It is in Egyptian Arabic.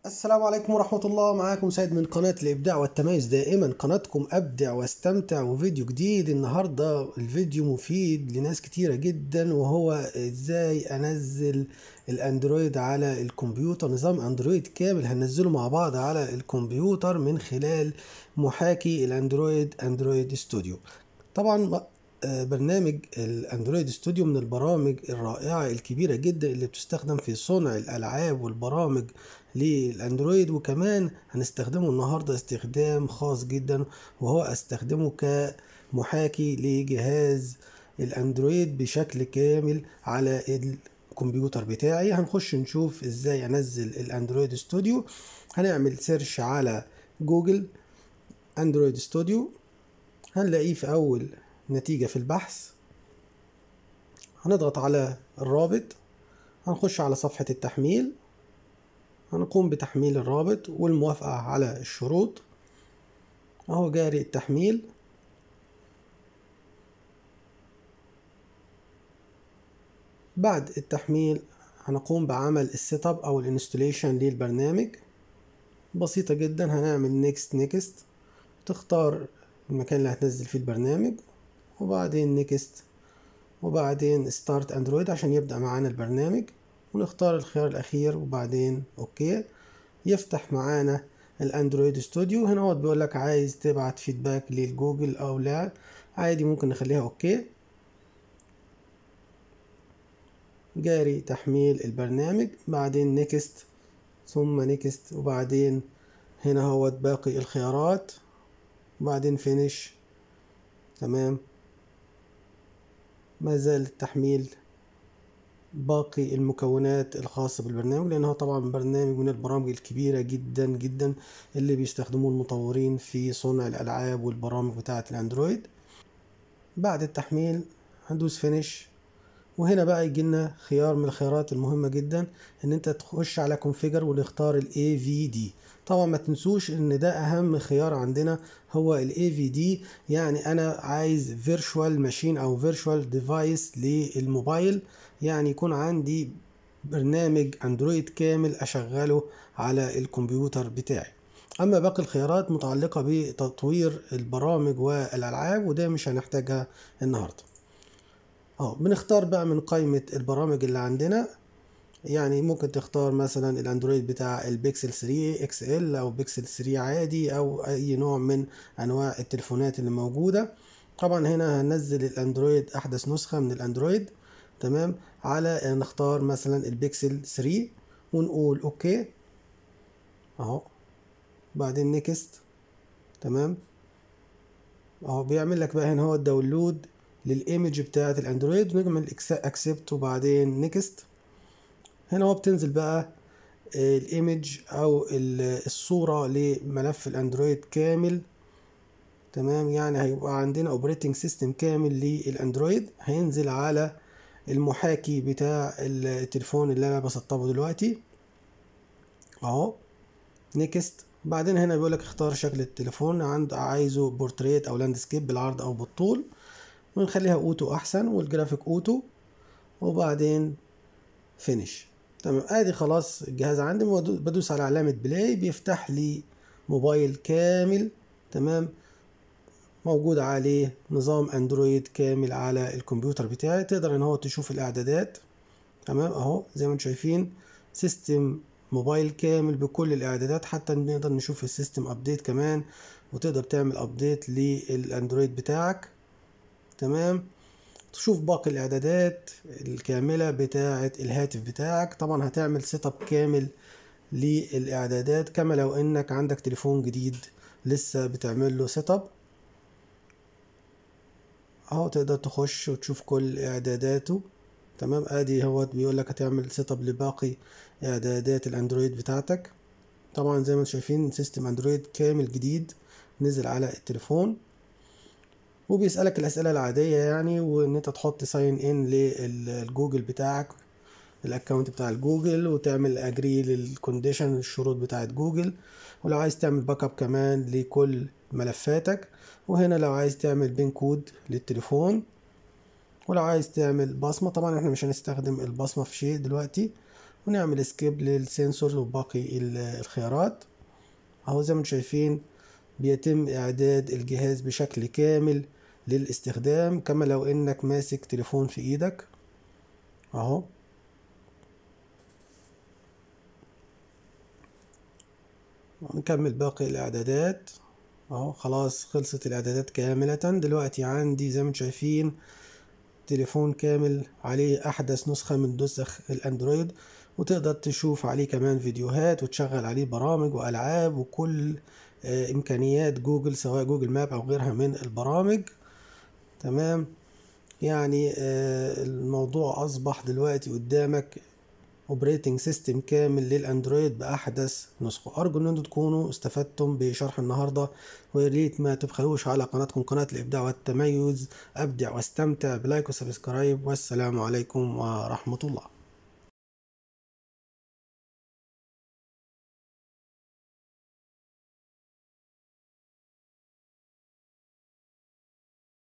السلام عليكم ورحمة الله معاكم سيد من قناة الإبداع والتميز دائما قناتكم أبدع واستمتع وفيديو جديد النهاردة الفيديو مفيد لناس كتيرة جدا وهو إزاي أنزل الأندرويد على الكمبيوتر نظام أندرويد كامل هننزله مع بعض على الكمبيوتر من خلال محاكي الأندرويد أندرويد ستوديو طبعا آه، برنامج الاندرويد ستوديو من البرامج الرائعة الكبيرة جدا اللي بتستخدم في صنع الالعاب والبرامج للاندرويد وكمان هنستخدمه النهاردة استخدام خاص جدا وهو استخدمه كمحاكي لجهاز الاندرويد بشكل كامل على الكمبيوتر بتاعي هنخش نشوف ازاي انزل الاندرويد ستوديو هنعمل سيرش على جوجل اندرويد ستوديو هنلاقيه في اول نتيجة في البحث هنضغط على الرابط هنخش على صفحة التحميل هنقوم بتحميل الرابط والموافقة على الشروط اهو جاري التحميل بعد التحميل هنقوم بعمل السيت اب او الانستليشن للبرنامج بسيطة جدا هنعمل نيكست نيكست تختار المكان اللي هتنزل فيه البرنامج وبعدين نيكست وبعدين ستارت اندرويد عشان يبدأ معانا البرنامج ونختار الخيار الأخير وبعدين أوكي يفتح معانا الاندرويد ستوديو هنا هو بيقول لك عايز تبعت فيدباك للجوجل أو لا عادي ممكن نخليها أوكي جاري تحميل البرنامج بعدين نيكست ثم نيكست وبعدين هنا هو باقي الخيارات وبعدين فينيش تمام ما زال التحميل باقي المكونات الخاصة بالبرنامج لأنه طبعا برنامج من البرامج الكبيرة جدا جدا اللي بيستخدموه المطورين في صنع الألعاب والبرامج بتاعة الأندرويد بعد التحميل هندوس فينيش وهنا بقى يجي لنا خيار من الخيارات المهمة جدا ان انت تخش على كونفيجر ونختار ال AVD طبعا ما تنسوش ان ده اهم خيار عندنا هو ال AVD يعني انا عايز فيرتشوال ماشين او فيرتشوال ديفايس للموبايل يعني يكون عندي برنامج اندرويد كامل اشغله على الكمبيوتر بتاعي اما باقي الخيارات متعلقة بتطوير البرامج والالعاب وده مش هنحتاجها النهارده اهو بنختار بقى من قائمة البرامج اللي عندنا يعني ممكن تختار مثلا الاندرويد بتاع البيكسل 3 اكس ال او بيكسل 3 عادي او اي نوع من انواع التليفونات اللي موجودة طبعا هنا هننزل الاندرويد احدث نسخة من الاندرويد تمام على نختار مثلا البيكسل 3 ونقول اوكي اهو بعدين نيكست تمام اهو بيعمل لك بقى هنا هو الداونلود للايمج بتاعه الاندرويد ونعمل اكسبت وبعدين نيكست هنا هو بتنزل بقى الايمج او الصوره لملف الاندرويد كامل تمام يعني هيبقى عندنا اوبريتنج سيستم كامل للاندرويد هينزل على المحاكي بتاع التليفون اللي انا بسطبه دلوقتي اهو نيكست بعدين هنا بيقول لك اختار شكل التليفون عند عايزه بورتريت او لاندسكيب بالعرض او بالطول ونخليها اوتو احسن والجرافيك اوتو وبعدين فينيش تمام ادي خلاص الجهاز عندي بدوس على علامة بلاي بيفتح لي موبايل كامل تمام موجود عليه نظام اندرويد كامل على الكمبيوتر بتاعي تقدر ان هو تشوف الاعدادات تمام اهو زي ما انتم شايفين سيستم موبايل كامل بكل الاعدادات حتى نقدر نشوف السيستم ابديت كمان وتقدر تعمل ابديت للاندرويد بتاعك تمام تشوف باقي الاعدادات الكامله بتاعه الهاتف بتاعك طبعا هتعمل سيت اب كامل للاعدادات كما لو انك عندك تليفون جديد لسه بتعمل له سيت اب اهو تقدر تخش وتشوف كل اعداداته تمام ادي هو بيقول لك هتعمل سيت اب لباقي اعدادات الاندرويد بتاعتك طبعا زي ما انتم شايفين سيستم اندرويد كامل جديد نزل على التليفون وبيسألك الأسئلة العادية يعني وإن أنت تحط ساين إن للجوجل بتاعك الأكونت بتاع الجوجل وتعمل أجري للكونديشن الشروط بتاعت جوجل ولو عايز تعمل باك اب كمان لكل ملفاتك وهنا لو عايز تعمل بين كود للتليفون ولو عايز تعمل بصمة طبعا احنا مش هنستخدم البصمة في شيء دلوقتي ونعمل سكيب للسنسورز وباقي ال- الخيارات اهو زي ما انتم شايفين بيتم اعداد الجهاز بشكل كامل للاستخدام كما لو انك ماسك تليفون في ايدك اهو نكمل باقي الاعدادات اهو خلاص خلصت الاعدادات كاملة دلوقتي عندي زي ما انتم شايفين تليفون كامل عليه احدث نسخة من نسخ الاندرويد وتقدر تشوف عليه كمان فيديوهات وتشغل عليه برامج والعاب وكل آه، امكانيات جوجل سواء جوجل ماب او غيرها من البرامج تمام يعني آه، الموضوع اصبح دلوقتي قدامك اوبريتنج سيستم كامل للاندرويد باحدث نسخه ارجو ان انتم تكونوا استفدتم بشرح النهارده ويا ريت ما تبخلوش على قناتكم قناه الابداع والتميز ابدع واستمتع بلايك وسبسكرايب والسلام عليكم ورحمه الله